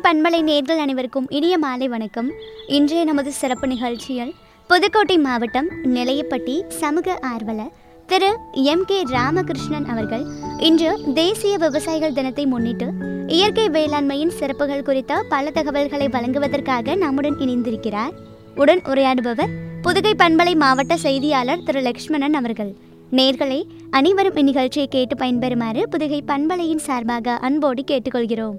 பண்பலை நேர்கள் அனைவருக்கும் இனிய மாலை வணக்கம் இன்றைய நமது சிறப்பு நிகழ்ச்சியில் புதுக்கோட்டை மாவட்டம் நிலையப்பட்டி சமூக ஆர்வலர் திரு எம் கே ராமகிருஷ்ணன் அவர்கள் இன்று தேசிய விவசாயிகள் தினத்தை முன்னிட்டு இயற்கை வேளாண்மையின் சிறப்புகள் குறித்த பல தகவல்களை வழங்குவதற்காக நம்முடன் இணைந்திருக்கிறார் உடன் உரையாடுபவர் புதுகை பண்பலை மாவட்ட செய்தியாளர் திரு லக்ஷ்மணன் அவர்கள் நேர்களை அனைவரும் இந்நிகழ்ச்சியை கேட்டு பயன்பெறுமாறு புதுகை பண்பலையின் சார்பாக அன்போடு கேட்டுக்கொள்கிறோம்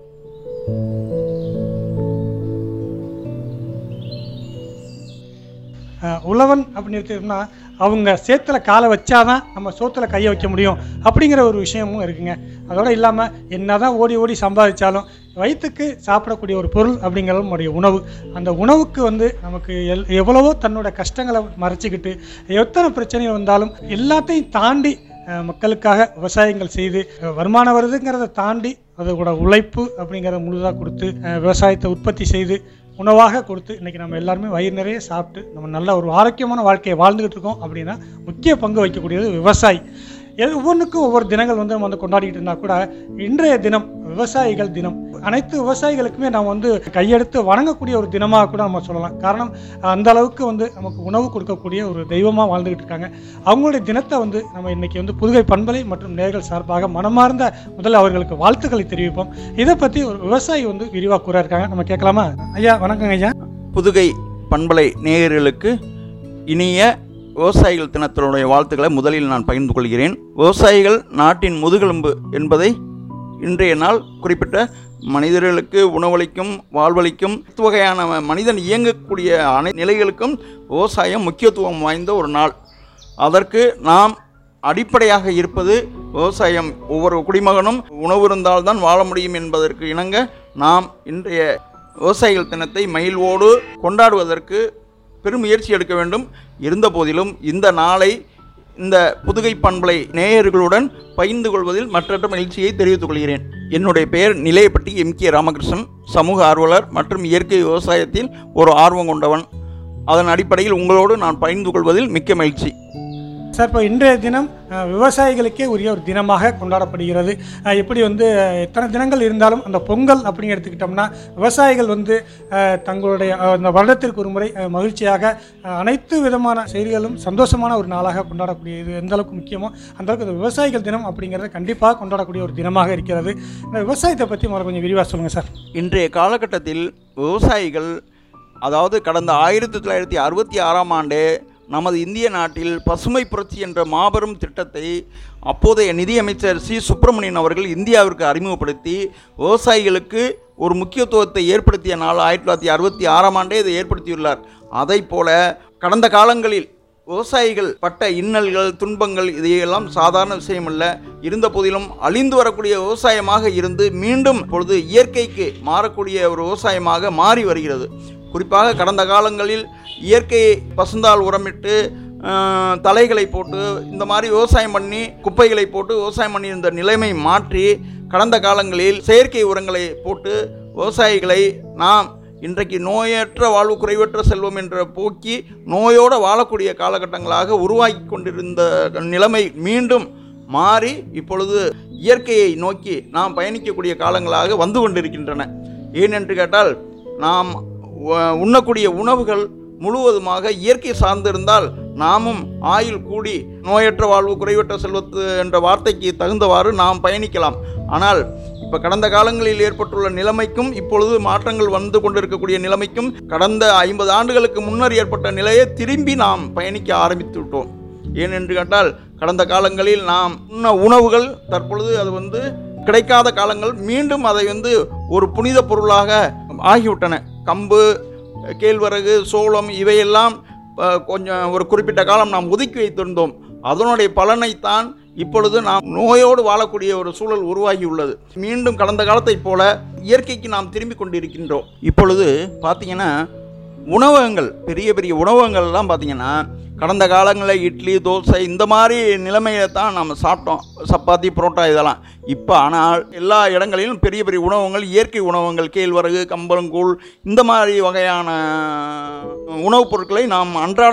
அஹ் உழவன் அப்படின்னு எடுத்துக்கிட்டோம்னா அவங்க சேத்துல காலை வச்சாதான் நம்ம சோத்துல கையை வைக்க முடியும் அப்படிங்கிற ஒரு விஷயமும் இருக்குங்க அதோட இல்லாமல் என்னதான் ஓடி ஓடி சம்பாதிச்சாலும் வயிற்றுக்கு சாப்பிடக்கூடிய ஒரு பொருள் அப்படிங்கிறது நம்முடைய உணவு அந்த உணவுக்கு வந்து நமக்கு எல் எவ்வளவோ தன்னோட கஷ்டங்களை மறைச்சிக்கிட்டு எத்தனை பிரச்சனைகள் வந்தாலும் எல்லாத்தையும் தாண்டி அஹ், மக்களுக்காக விவசாயங்கள் செய்து அஹ், வருமானம் வருதுங்கிறத தாண்டி அதோட உழைப்பு அப்படிங்கிறத முழுதாக கொடுத்து அஹ், விவசாயத்தை உற்பத்தி செய்து உணவாக கொடுத்து இன்றைக்கி நம்ம எல்லாருமே வயிறு நிறைய சாப்பிட்டு நம்ம நல்ல ஒரு ஆரோக்கியமான வாழ்க்கையை வாழ்ந்துகிட்டு இருக்கோம் அப்படின்னா முக்கிய பங்கு வகிக்கக்கூடியது விவசாயி எது ஒவ்வொன்றுக்கும் ஒவ்வொரு தினங்கள் வந்து நம்ம வந்து கொண்டாடிட்டு இருந்தால் கூட இன்றைய தினம் விவசாயிகள் தினம் அனைத்து விவசாயிகளுக்குமே நாம் வந்து கையெடுத்து வணங்கக்கூடிய ஒரு தினமாக கூட நம்ம சொல்லலாம் காரணம் அந்த அளவுக்கு வந்து நமக்கு உணவு கொடுக்கக்கூடிய ஒரு தெய்வமாக வாழ்ந்துகிட்டு இருக்காங்க அவங்களுடைய தினத்தை வந்து நம்ம இன்னைக்கு வந்து புதுகை பண்பலை மற்றும் நேர்கள் சார்பாக மனமார்ந்த முதல்ல அவர்களுக்கு வாழ்த்துக்களை தெரிவிப்போம் இதை பற்றி ஒரு விவசாயி வந்து விரிவாக கூற இருக்காங்க நம்ம கேட்கலாமா ஐயா வணக்கங்க ஐயா புதுகை பண்பலை நேயர்களுக்கு இனிய விவசாயிகள் தினத்தினுடைய வாழ்த்துக்களை முதலில் நான் பகிர்ந்து கொள்கிறேன் விவசாயிகள் நாட்டின் முதுகெலும்பு என்பதை இன்றைய நாள் குறிப்பிட்ட மனிதர்களுக்கு உணவளிக்கும் வாழ்வளிக்கும் அனைத்து வகையான மனிதன் இயங்கக்கூடிய அனை நிலைகளுக்கும் விவசாயம் முக்கியத்துவம் வாய்ந்த ஒரு நாள் அதற்கு நாம் அடிப்படையாக இருப்பது விவசாயம் ஒவ்வொரு குடிமகனும் உணவு இருந்தால்தான் வாழ முடியும் என்பதற்கு இணங்க நாம் இன்றைய விவசாயிகள் தினத்தை மகிழ்வோடு கொண்டாடுவதற்கு பெரும் முயற்சி எடுக்க வேண்டும் இருந்த போதிலும் இந்த நாளை இந்த புதுகை பண்பலை நேயர்களுடன் பகிர்ந்து கொள்வதில் மற்றற்ற மகிழ்ச்சியை தெரிவித்துக் கொள்கிறேன் என்னுடைய பெயர் நிலையப்பட்டி எம் கே ராமகிருஷ்ணன் சமூக ஆர்வலர் மற்றும் இயற்கை விவசாயத்தில் ஒரு ஆர்வம் கொண்டவன் அதன் அடிப்படையில் உங்களோடு நான் பகிர்ந்து கொள்வதில் மிக்க மகிழ்ச்சி சார் இப்போ இன்றைய தினம் அஹ், விவசாயிகளுக்கே உரிய ஒரு தினமாக கொண்டாடப்படுகிறது அஹ், எப்படி வந்து அஹ், எத்தனை தினங்கள் இருந்தாலும் அந்த பொங்கல் அப்படின்னு எடுத்துக்கிட்டோம்னா விவசாயிகள் வந்து அஹ், தங்களுடைய அஹ், அந்த வருடத்திற்கு ஒரு முறை அஹ், மகிழ்ச்சியாக அஹ், அனைத்து விதமான செய்திகளும் சந்தோஷமான ஒரு நாளாக கொண்டாடக்கூடியது எந்த அளவுக்கு முக்கியமோ அந்த அளவுக்கு இந்த விவசாயிகள் தினம் அப்படிங்கிறது கண்டிப்பாக கொண்டாடக்கூடிய ஒரு தினமாக இருக்கிறது இந்த விவசாயத்தை பற்றி முதல்ல கொஞ்சம் விரிவாக சொல்லுங்கள் சார் இன்றைய காலகட்டத்தில் விவசாயிகள் அதாவது கடந்த ஆயிரத்தி தொள்ளாயிரத்தி அறுபத்தி ஆறாம் ஆண்டு நமது இந்திய நாட்டில் பசுமை புரட்சி என்ற மாபெரும் திட்டத்தை அப்போதைய நிதியமைச்சர் சி சுப்பிரமணியன் அவர்கள் இந்தியாவிற்கு அறிமுகப்படுத்தி விவசாயிகளுக்கு ஒரு முக்கியத்துவத்தை ஏற்படுத்திய நாள் ஆயிரத்தி தொள்ளாயிரத்தி அறுபத்தி ஆறாம் ஆண்டே இதை ஏற்படுத்தியுள்ளார் அதை போல கடந்த காலங்களில் விவசாயிகள் பட்ட இன்னல்கள் துன்பங்கள் இதையெல்லாம் சாதாரண விஷயமல்ல இருந்த போதிலும் அழிந்து வரக்கூடிய விவசாயமாக இருந்து மீண்டும் பொழுது இயற்கைக்கு மாறக்கூடிய ஒரு விவசாயமாக மாறி வருகிறது குறிப்பாக கடந்த காலங்களில் இயற்கையை பசுந்தாள் உரமிட்டு ஆஹ், தலைகளை போட்டு இந்த மாதிரி விவசாயம் பண்ணி குப்பைகளை போட்டு விவசாயம் பண்ணியிருந்த நிலைமை மாற்றி கடந்த காலங்களில் செயற்கை உரங்களை போட்டு விவசாயிகளை நாம் இன்றைக்கு நோயற்ற வாழ்வு குறைவற்ற செல்வம் என்ற போக்கி நோயோடு வாழக்கூடிய காலகட்டங்களாக உருவாக்கி கொண்டிருந்த நிலைமை மீண்டும் மாறி இப்பொழுது இயற்கையை நோக்கி நாம் பயணிக்கக்கூடிய காலங்களாக வந்து கொண்டிருக்கின்றன ஏனென்று கேட்டால் நாம் உ- உண்ணக்கூடிய உணவுகள் முழுவதுமாக இயற்கை சார்ந்திருந்தால் நாமும் ஆயுள் கூடி நோயற்ற வாழ்வு குறைவற்ற செல்வத்து என்ற வார்த்தைக்கு தகுந்தவாறு நாம் பயணிக்கலாம் ஆனால் இப்போ கடந்த காலங்களில் ஏற்பட்டுள்ள நிலைமைக்கும் இப்பொழுது மாற்றங்கள் வந்து கொண்டிருக்கக்கூடிய நிலைமைக்கும் கடந்த ஐம்பது ஆண்டுகளுக்கு முன்னர் ஏற்பட்ட நிலையை திரும்பி நாம் பயணிக்க ஆரம்பித்து விட்டோம் ஏனென்று கேட்டால் கடந்த காலங்களில் நாம் உண்ண உணவுகள் தற்பொழுது அது வந்து கிடைக்காத காலங்கள் மீண்டும் அதை வந்து ஒரு புனித பொருளாக ஆகிவிட்டன கம்பு கேழ்வரகு சோளம் இவையெல்லாம் அஹ், கொஞ்சம் ஒரு குறிப்பிட்ட காலம் நாம் ஒதுக்கி வைத்திருந்தோம் அதனுடைய பலனைத்தான் இப்பொழுது நாம் நோயோடு வாழக்கூடிய ஒரு சூழல் உருவாகியுள்ளது மீண்டும் கடந்த காலத்தைப் போல இயற்கைக்கு நாம் திரும்பி கொண்டிருக்கின்றோம் இப்பொழுது பார்த்தீங்கன்னா உணவகங்கள் பெரிய பெரிய உணவகங்கள்லாம் பார்த்தீங்கன்னா கடந்த காலங்களில் இட்லி தோசை இந்த மாதிரி நிலைமையை தான் நம்ம சாப்பிட்டோம் சப்பாத்தி புரோட்டா இதெல்லாம் இப்போ ஆனால் எல்லா இடங்களிலும் பெரிய பெரிய உணவகங்கள் இயற்கை உணவகங்கள் கேழ்வரகு கம்பங்கூழ் இந்த மாதிரி வகையான உணவுப் பொருட்களை நாம் அன்றாடம்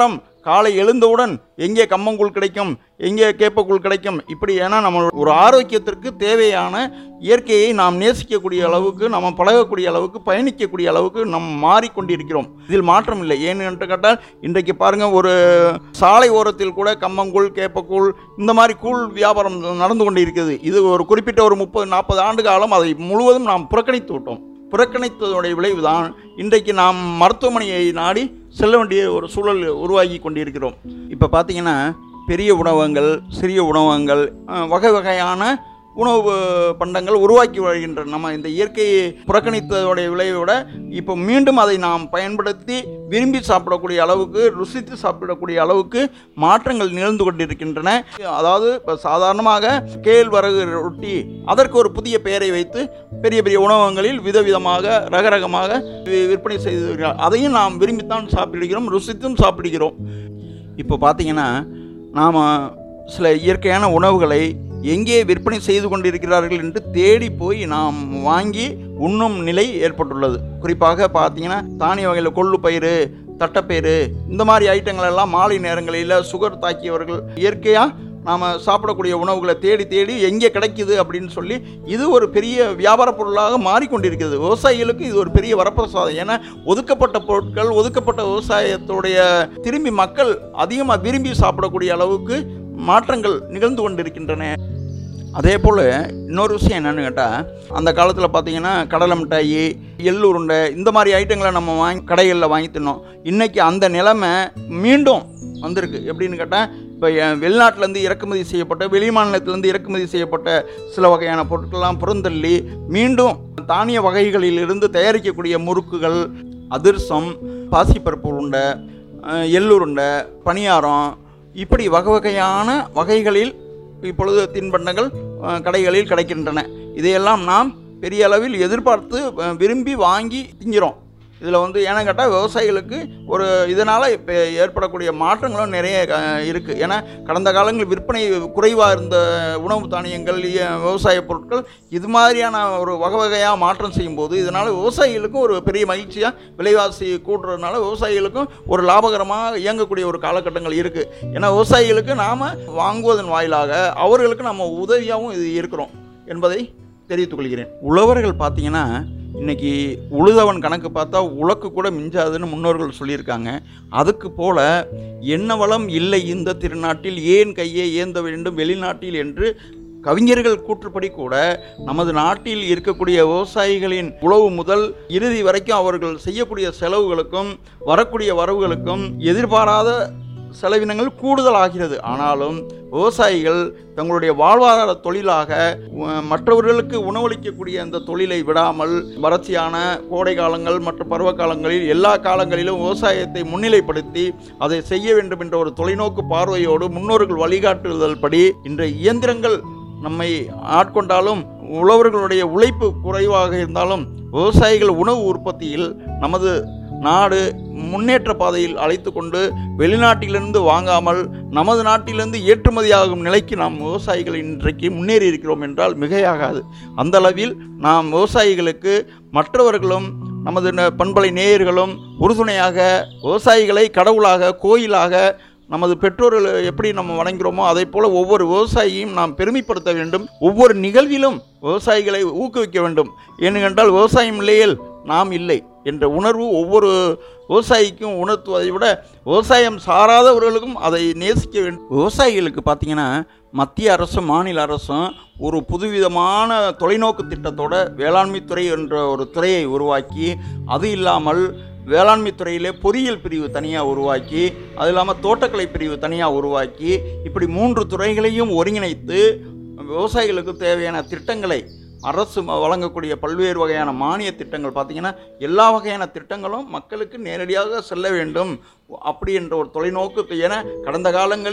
காலை எழுந்தவுடன் எங்கே கம்மங்கூழ் கிடைக்கும் எங்கே கேப்பக்கூழ் கிடைக்கும் இப்படி ஏன்னா நம்ம ஒரு ஆரோக்கியத்திற்கு தேவையான இயற்கையை நாம் நேசிக்கக்கூடிய அளவுக்கு நம்ம பழகக்கூடிய அளவுக்கு பயணிக்கக்கூடிய அளவுக்கு நாம் மாறிக்கொண்டிருக்கிறோம் இதில் மாற்றம் இல்லை ஏன்னு என்று கேட்டால் இன்றைக்கு பாருங்கள் ஒரு சாலை ஓரத்தில் கூட கம்மங்கூழ் கேப்பக்கூழ் இந்த மாதிரி கூழ் வியாபாரம் நடந்து கொண்டு இருக்கிறது இது ஒரு குறிப்பிட்ட ஒரு முப்பது நாற்பது ஆண்டு காலம் அதை முழுவதும் நாம் புறக்கணித்து விட்டோம் புறக்கணித்ததோடைய விளைவுதான் இன்றைக்கு நாம் மருத்துவமனையை நாடி செல்ல வேண்டிய ஒரு சூழல் உருவாகி கொண்டிருக்கிறோம் இப்போ பார்த்தீங்கன்னா பெரிய உணவகங்கள் சிறிய உணவகங்கள் அஹ், வகை வகையான உணவு பண்டங்கள் உருவாக்கி வருகின்றன நம்ம இந்த இயற்கையை புறக்கணித்ததோடைய விளைவை விட இப்போ மீண்டும் அதை நாம் பயன்படுத்தி விரும்பி சாப்பிடக்கூடிய அளவுக்கு ருசித்து சாப்பிடக்கூடிய அளவுக்கு மாற்றங்கள் நிகழ்ந்து கொண்டிருக்கின்றன அதாவது இப்போ சாதாரணமாக கேழ்வரகு ரொட்டி அதற்கு ஒரு புதிய பெயரை வைத்து பெரிய பெரிய உணவகங்களில் விதவிதமாக ரகரகமாக வி- விற்பனை செய்து வருகிறார். அதையும் நாம் விரும்பித்தான் சாப்பிடுகிறோம் ருசித்தும் சாப்பிடுகிறோம் இப்போ பார்த்தீங்கன்னா நாம் சில இயற்கையான உணவுகளை எங்கே விற்பனை செய்து கொண்டிருக்கிறார்கள் என்று தேடி போய் நாம் வாங்கி உண்ணும் நிலை ஏற்பட்டுள்ளது குறிப்பாக பார்த்தீங்கன்னா தானிய வகையில் கொள்ளு பயிறு தட்டைப்பயிறு இந்த மாதிரி ஐட்டங்கள் எல்லாம் மாலை நேரங்களில் சுகர் தாக்கியவர்கள் இயற்கையாக நாம் சாப்பிடக்கூடிய உணவுகளை தேடி தேடி எங்கே கிடைக்குது அப்படின்னு சொல்லி இது ஒரு பெரிய வியாபார பொருளாக மாறிக்கொண்டிருக்கிறது விவசாயிகளுக்கு இது ஒரு பெரிய வரப்பிரசாதம் ஏன்னா ஒதுக்கப்பட்ட பொருட்கள் ஒதுக்கப்பட்ட விவசாயத்துடைய திரும்பி மக்கள் அதிகமாக விரும்பி சாப்பிடக்கூடிய அளவுக்கு மாற்றங்கள் நிகழ்ந்து கொண்டிருக்கின்றன அதே போல் இன்னொரு விஷயம் என்னன்னு கேட்டால் அந்த காலத்தில் பார்த்தீங்கன்னா கடலை மிட்டாய் எள்ளு உருண்டை இந்த மாதிரி ஐட்டங்களை நம்ம வாங்கி கடைகளில் வாங்கி தின்னோம் இன்றைக்கி அந்த நிலைமை மீண்டும் வந்திருக்கு எப்படின்னு கேட்டால் இப்போ வெளிநாட்டிலேருந்து இறக்குமதி செய்யப்பட்ட வெளி மாநிலத்திலேருந்து இறக்குமதி செய்யப்பட்ட சில வகையான பொருட்கள்லாம் புறந்தள்ளி மீண்டும் தானிய வகைகளிலிருந்து தயாரிக்கக்கூடிய முறுக்குகள் அதிர்சம் பாசிப்பருப்பு உருண்டை அஹ், எள்ளுருண்டை பணியாரம் இப்படி வகை வகையான வகைகளில் இப்பொழுது தின்பண்டங்கள் அஹ், கடைகளில் கிடைக்கின்றன இதையெல்லாம் நாம் பெரிய அளவில் எதிர்பார்த்து அஹ், விரும்பி வாங்கி திங்கிறோம் இதில் வந்து ஏன்னு கேட்டால் விவசாயிகளுக்கு ஒரு இதனால் இப்போ ஏற்படக்கூடிய மாற்றங்களும் நிறைய இருக்குது ஏன்னா கடந்த காலங்களில் விற்பனை குறைவாக இருந்த உணவு தானியங்கள் இய- விவசாய பொருட்கள் இது மாதிரியான ஒரு வகை வகையாக மாற்றம் செய்யும்போது இதனால் விவசாயிகளுக்கும் ஒரு பெரிய மகிழ்ச்சியாக விலைவாசி கூட்டுறதுனால விவசாயிகளுக்கும் ஒரு லாபகரமாக இயங்கக்கூடிய ஒரு காலகட்டங்கள் இருக்குது ஏன்னா விவசாயிகளுக்கு நாம் வாங்குவதன் வாயிலாக அவர்களுக்கு நம்ம உதவியாகவும் இது இருக்கிறோம் என்பதை தெரிவித்துக் கொள்கிறேன் உழவர்கள் பார்த்தீங்கன்னா இன்னைக்கு உழுதவன் கணக்கு பார்த்தா உலக்கு கூட மிஞ்சாதுன்னு முன்னோர்கள் சொல்லியிருக்காங்க அதுக்கு போல என்ன வளம் இல்லை இந்த திருநாட்டில் ஏன் கையை ஏந்த வேண்டும் வெளிநாட்டில் என்று கவிஞர்கள் கூற்றுப்படி கூட நமது நாட்டில் இருக்கக்கூடிய விவசாயிகளின் உழவு முதல் இறுதி வரைக்கும் அவர்கள் செய்யக்கூடிய செலவுகளுக்கும் வரக்கூடிய வரவுகளுக்கும் எதிர்பாராத செலவினங்கள் கூடுதலாகிறது ஆனாலும் விவசாயிகள் தங்களுடைய வாழ்வாதார தொழிலாக உ- மற்றவர்களுக்கு உணவளிக்கக்கூடிய அந்த தொழிலை விடாமல் வறட்சியான கோடை காலங்கள் மற்றும் பருவ காலங்களில் எல்லா காலங்களிலும் விவசாயத்தை முன்னிலைப்படுத்தி அதை செய்ய வேண்டும் என்ற ஒரு தொலைநோக்கு பார்வையோடு முன்னோர்கள் வழிகாட்டுதல் படி இன்றைய இயந்திரங்கள் நம்மை ஆட்கொண்டாலும் உழவர்களுடைய உழைப்பு குறைவாக இருந்தாலும் விவசாயிகள் உணவு உற்பத்தியில் நமது நாடு முன்னேற்ற பாதையில் அழைத்து கொண்டு வெளிநாட்டிலிருந்து வாங்காமல் நமது நாட்டிலிருந்து ஏற்றுமதியாகும் நிலைக்கு நாம் விவசாயிகள் இன்றைக்கு முன்னேறி இருக்கிறோம் என்றால் மிகையாகாது அந்த அளவில் நாம் விவசாயிகளுக்கு மற்றவர்களும் நமது ந- பண்பலை நேயர்களும் உறுதுணையாக விவசாயிகளை கடவுளாக கோயிலாக நமது பெற்றோர்கள் எப்படி நம்ம வணங்குகிறோமோ அதே போல ஒவ்வொரு விவசாயியையும் நாம் பெருமைப்படுத்த வேண்டும் ஒவ்வொரு நிகழ்விலும் விவசாயிகளை ஊக்குவிக்க வேண்டும் ஏனென்றால் விவசாயம் இல்லையேல் நாம் இல்லை என்ற உணர்வு ஒவ்வொரு விவசாயிக்கும் உணர்த்துவதை விட விவசாயம் சாராதவர்களுக்கும் அதை நேசிக்க வேண்டும் விவசாயிகளுக்கு பார்த்தீங்கன்னா மத்திய அரசும் மாநில அரசும் ஒரு புதுவிதமான தொலைநோக்கு திட்டத்தோட வேளாண்மை துறை என்ற ஒரு துறையை உருவாக்கி அது இல்லாமல் வேளாண்மை துறையிலே பொறியியல் பிரிவு தனியாக உருவாக்கி அது இல்லாமல் தோட்டக்கலை பிரிவு தனியாக உருவாக்கி இப்படி மூன்று துறைகளையும் ஒருங்கிணைத்து விவசாயிகளுக்கு தேவையான திட்டங்களை அரசு ம- வழங்கக்கூடிய பல்வேறு வகையான மானிய திட்டங்கள் பார்த்திங்கன்னா எல்லா வகையான திட்டங்களும் மக்களுக்கு நேரடியாக செல்ல வேண்டும் அப்படி என்ற ஒரு தொலைநோக்கு ஏன்னா கடந்த காலங்களில்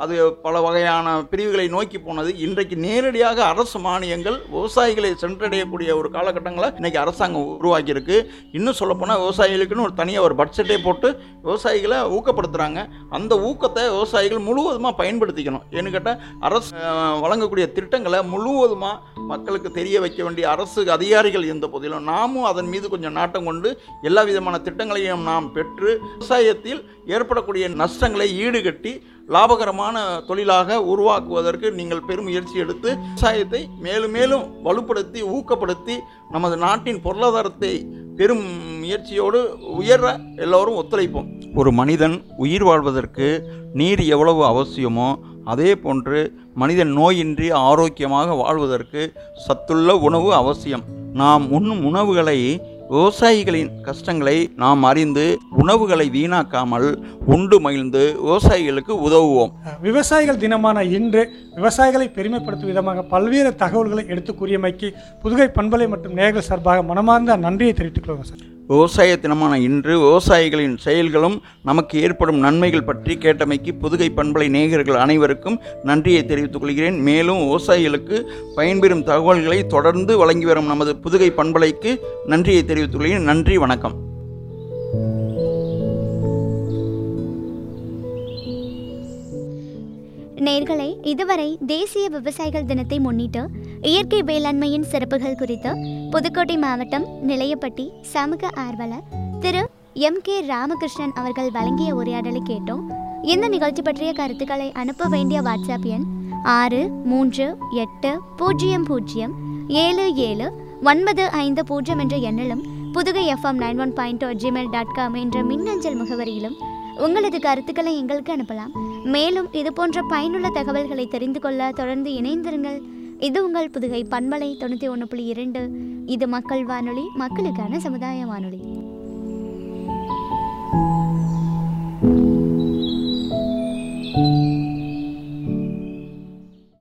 அது பல வகையான பிரிவுகளை நோக்கி போனது இன்றைக்கு நேரடியாக அரசு மானியங்கள் விவசாயிகளை சென்றடையக்கூடிய ஒரு காலகட்டங்களை இன்னைக்கு அரசாங்கம் உருவாக்கியிருக்கு இன்னும் சொல்லப்போனால் விவசாயிகளுக்குன்னு ஒரு தனியாக ஒரு பட்ஜெட்டே போட்டு விவசாயிகளை ஊக்கப்படுத்துகிறாங்க அந்த ஊக்கத்தை விவசாயிகள் முழுவதுமாக பயன்படுத்திக்கணும் ஏன்னு கேட்டால் அரசு அஹ், வழங்கக்கூடிய திட்டங்களை முழுவதுமாக மக்களுக்கு தெரிய வைக்க வேண்டிய அரசு அதிகாரிகள் இருந்த போதிலும் நாமும் அதன் மீது கொஞ்சம் நாட்டம் கொண்டு எல்லா விதமான திட்டங்களையும் நாம் பெற்று விவசாயத்தில் ஏற்படக்கூடிய நஷ்டங்களை ஈடுகட்டி லாபகரமான தொழிலாக உருவாக்குவதற்கு நீங்கள் பெரும் முயற்சி எடுத்து விவசாயத்தை மேலும் மேலும் வலுப்படுத்தி ஊக்கப்படுத்தி நமது நாட்டின் பொருளாதாரத்தை பெரும் முயற்சியோடு உயர எல்லோரும் ஒத்துழைப்போம் ஒரு மனிதன் உயிர் வாழ்வதற்கு நீர் எவ்வளவு அவசியமோ அதே போன்று மனிதன் நோயின்றி ஆரோக்கியமாக வாழ்வதற்கு சத்துள்ள உணவு அவசியம் நாம் உண்ணும் உணவுகளை விவசாயிகளின் கஷ்டங்களை நாம் அறிந்து உணவுகளை வீணாக்காமல் உண்டு மகிழ்ந்து விவசாயிகளுக்கு உதவுவோம் விவசாயிகள் தினமான இன்று விவசாயிகளை பெருமைப்படுத்தும் விதமாக பல்வேறு தகவல்களை எடுத்து கூறியமைக்கு புதுகை பண்பலை மற்றும் நேயர்கள் சார்பாக மனமார்ந்த நன்றியை தெரிவித்துக் கொள்கிறோம் சார் விவசாய தினமான இன்று விவசாயிகளின் செயல்களும் நமக்கு ஏற்படும் நன்மைகள் பற்றி கேட்டமைக்கு புதுகை பண்பலை நேயர்கள் அனைவருக்கும் நன்றியை தெரிவித்துக் கொள்கிறேன் மேலும் விவசாயிகளுக்கு பயன்பெறும் தகவல்களை தொடர்ந்து வழங்கி வரும் நமது புதுகை பண்பலைக்கு நன்றியை தெரிவித்துக் கொள்கிறேன் நன்றி வணக்கம் நேர்களை இதுவரை தேசிய விவசாயிகள் தினத்தை முன்னிட்டு இயற்கை வேளாண்மையின் சிறப்புகள் குறித்து புதுக்கோட்டை மாவட்டம் நிலையப்பட்டி சமூக ஆர்வலர் திரு எம் கே ராமகிருஷ்ணன் அவர்கள் வழங்கிய உரையாடலை கேட்டோம் இந்த நிகழ்ச்சி பற்றிய கருத்துக்களை அனுப்ப வேண்டிய வாட்ஸ்அப் எண் ஆறு மூன்று எட்டு பூஜ்ஜியம் பூஜ்ஜியம் ஏழு ஏழு ஒன்பது ஐந்து பூஜ்ஜியம் என்ற எண்ணிலும் Pudugai FM nine one point Gmail dot com என்ற மின்னஞ்சல் முகவரியிலும் உங்களது கருத்துக்களை எங்களுக்கு அனுப்பலாம் மேலும் இது போன்ற பயனுள்ள தகவல்களை தெரிந்து கொள்ள தொடர்ந்து இணைந்திருங்கள் இது உங்கள் புதுகை பண்பலை தொண்ணூற்றி ஒன்று புள்ளி இரண்டு இது மக்கள் வானொலி மக்களுக்கான சமுதாய வானொலி